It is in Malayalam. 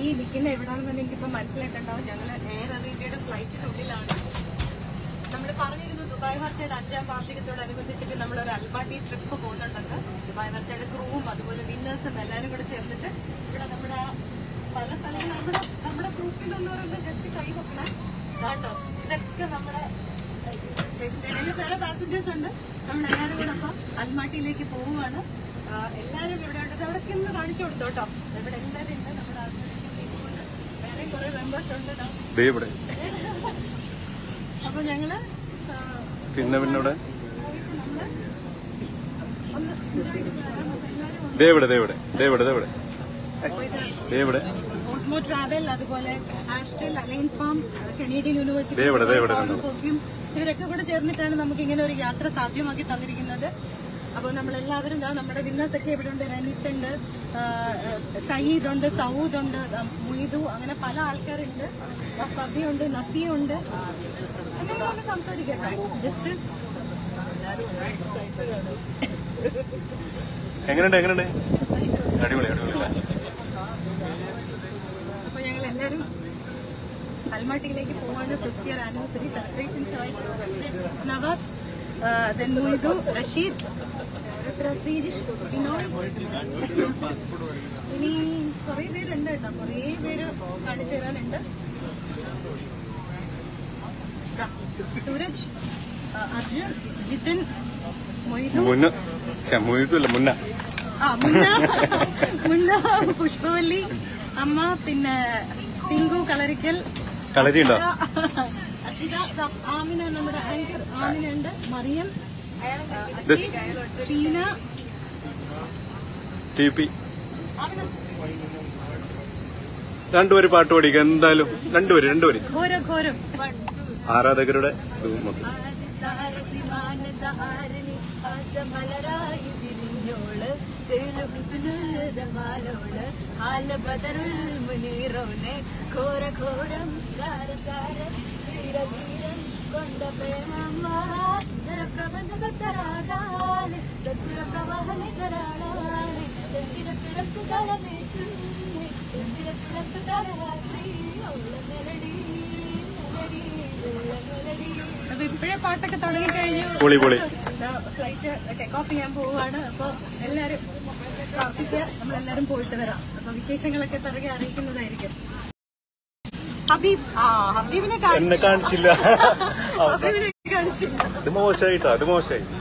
നിൽക്കുന്ന എവിടാണെന്ന് നിങ്ങൾക്ക് ഇപ്പൊ മനസ്സിലായിട്ടുണ്ടാവും ഞങ്ങൾ എയർ അറേബ്യയുടെ ഫ്ലൈറ്റിനുള്ളിലാണ് നമ്മൾ പറഞ്ഞിരുന്നു ദുബായ് വാർത്തയുടെ അഞ്ചാം വാർഷികത്തോടനുബന്ധിച്ചിട്ട് നമ്മൾ ഒരു അൽമാട്ടി ട്രിപ്പ് പോകുന്നുണ്ടെന്ന് ദുബായ് വാർത്തയുടെ ക്രൂവും അതുപോലെ വിന്നേഴ്സും എല്ലാവരും കൂടെ ചേർന്നിട്ട് ഇവിടെ നമ്മുടെ ആ പല സ്ഥലങ്ങളും നമ്മുടെ നമ്മുടെ ഗ്രൂപ്പിലുള്ളവരൊന്ന് ജസ്റ്റ് കൈ വെക്കണേ കേട്ടോ ഇതൊക്കെ നമ്മുടെ ഇടയിൽ വേറെ പാസഞ്ചേഴ്സ് ഉണ്ട് നമ്മൾ എല്ലാവരും കൂടെ അപ്പൊ അൽമാട്ടിയിലേക്ക് പോവുകയാണ് ആ, എല്ലാവരും ഇവിടെ ഉണ്ട് അവിടേക്ക് ഒന്ന് കാണിച്ചു കൊടുത്തു കേട്ടോ ഇവിടെ എല്ലാവരും ഉണ്ട് നമ്മുടെ അൽമാട്ടിയിലേക്ക് പോകുന്നുണ്ട് വേറെ കുറെ മെമ്പേഴ്സ് ഉണ്ട് ദാ. ദേ ഇവിടെ അപ്പൊ ഞങ്ങള് ആ, പിന്നെ പിന്നെ ഇവിടെ പോയിട്ട് നമ്മള് ഒന്ന് enjoy ചെയ്തിട്ട് വരാം. അപ്പൊ എല്ലാവരും ഒന്ന് ദേ ഇവിടെ ദേ ഇവിടെ ദേ ഇവിടെ ദേ ഇവിടെ പോയിട്ട് ദേ ഇവിടെ ഓസ്മോ ട്രാവൽ അതുപോലെ astral align farms Canadian university ദേ ഇവിടെ, ദേ ഇവിടെ കണ്ടോ. പെർഫ്യൂംസ് ഇവരൊക്കെ കൂടെ ചേർന്നിട്ടാണ് നമുക്ക് ഇങ്ങനെ ഒരു യാത്ര സാധ്യമാക്കി തന്നിരിക്കുന്നത് അപ്പോൾ നമ്മളെല്ലാവരും ദാ നമ്മുടെ വിന്നേഴ്സ് ഒക്കെ ഇവിടെ ഉണ്ട് റനിത്ത് ഉണ്ട് ആ, സയീദ് ഉണ്ട് സൗദ് ഉണ്ട് ആ, മുയ്തു അങ്ങനെ പല ആൾക്കാരുണ്ട് ഫബി ഉണ്ട് നസീ ഉണ്ട് എന്തെങ്കിലും ഒന്ന് സംസാരിക്കട്ടെ ജസ്റ്റ് എങ്ങനെയുണ്ട് എങ്ങനെയുണ്ട് അടിപൊളി അടിപൊളി അപ്പൊ ഞങ്ങൾ എല്ലാവരും അൽമാട്ടിയിലേക്ക് പോവാണ് ഫിഫ്ത് ഇയർ ആനിവേഴ്സറി സെലിബ്രേഷൻസ് ആയിട്ട് നവാസ് ദെൻ മുയ്തു റഷീദ് എത്ര ശ്രീജിഷ് ബിനോയ് ഇനി കുറെ പേരുണ്ട് കേട്ടോ കുറെ പേര് കാണിച്ചു തരാനുണ്ട് ദാ, സൂരജ് ആ, അർജുൻ ജിതിൻ മൊയ്തു മുന്ന മുഴുത്തല്ല മുന്ന ആ മുന്ന മുന്ന പുഷ്പവല്ലി അമ്മ പിന്നെ ടിങ്കു കളരിക്കൽ കളരിയുണ്ടോ? അസിത ദാ, ആമിന നമ്മുടെ ആങ്കർ ആമിന ഉണ്ട് മറിയം ആ, This- Aziz, Sheena T P Amina രണ്ടുപേര് പാട്ട് പാടിക്കുക എന്തായാലും രണ്ടുപേര് രണ്ടുപേര് ഘോര ഘോരം ആരാധകരുടെ ഇത് മൊത്തം സാരസിമാന സഹാരണി ആസമലരായി തിരിഞ്ഞോള് ചേലു ഹുസ്നുൽ ജമാലോള് ആല ബദറുൽ മുനീറോനെ ഘോര ഘോരം സാര സാര ധീര ധീരം കൊണ്ട പ്രേമം സുന്ദര പ്രപഞ്ച സത്തരാകാല് സത്യ പ്രവാഹന ചരാളാല് ചന്ദ്ര പിഴപ്പ് തലമേറ്റുന്നേ ചന്ദ്ര പിഴപ്പ് തലരാത്രി ഉള്ള മെലഡി മെലഡി ഉള്ള മെലഡി അപ്പൊ ഇപ്പോഴേ പാട്ടൊക്കെ തുടങ്ങിക്കഴിഞ്ഞു പൊളി പൊളി ഫ്ലൈറ്റ് ടേക്ക് ഓഫ് ചെയ്യാൻ പോവുകയാണ് അപ്പൊ എല്ലാരും പ്രാർത്ഥിക്കുക നമ്മളെല്ലാരും പോയിട്ട് വരാം അപ്പൊ വിശേഷങ്ങളൊക്കെ പിറകെ അറിയിക്കുന്നതായിരിക്കും ഹബീബ് ആ ഹബീബിനെ എന്നെ കാണിച്ചില്ല കാണിച്ചില്ല ഹബീബിനെ കാണിച്ചില്ല ഇത് മോശമായിട്ടാ അത് മോശമായി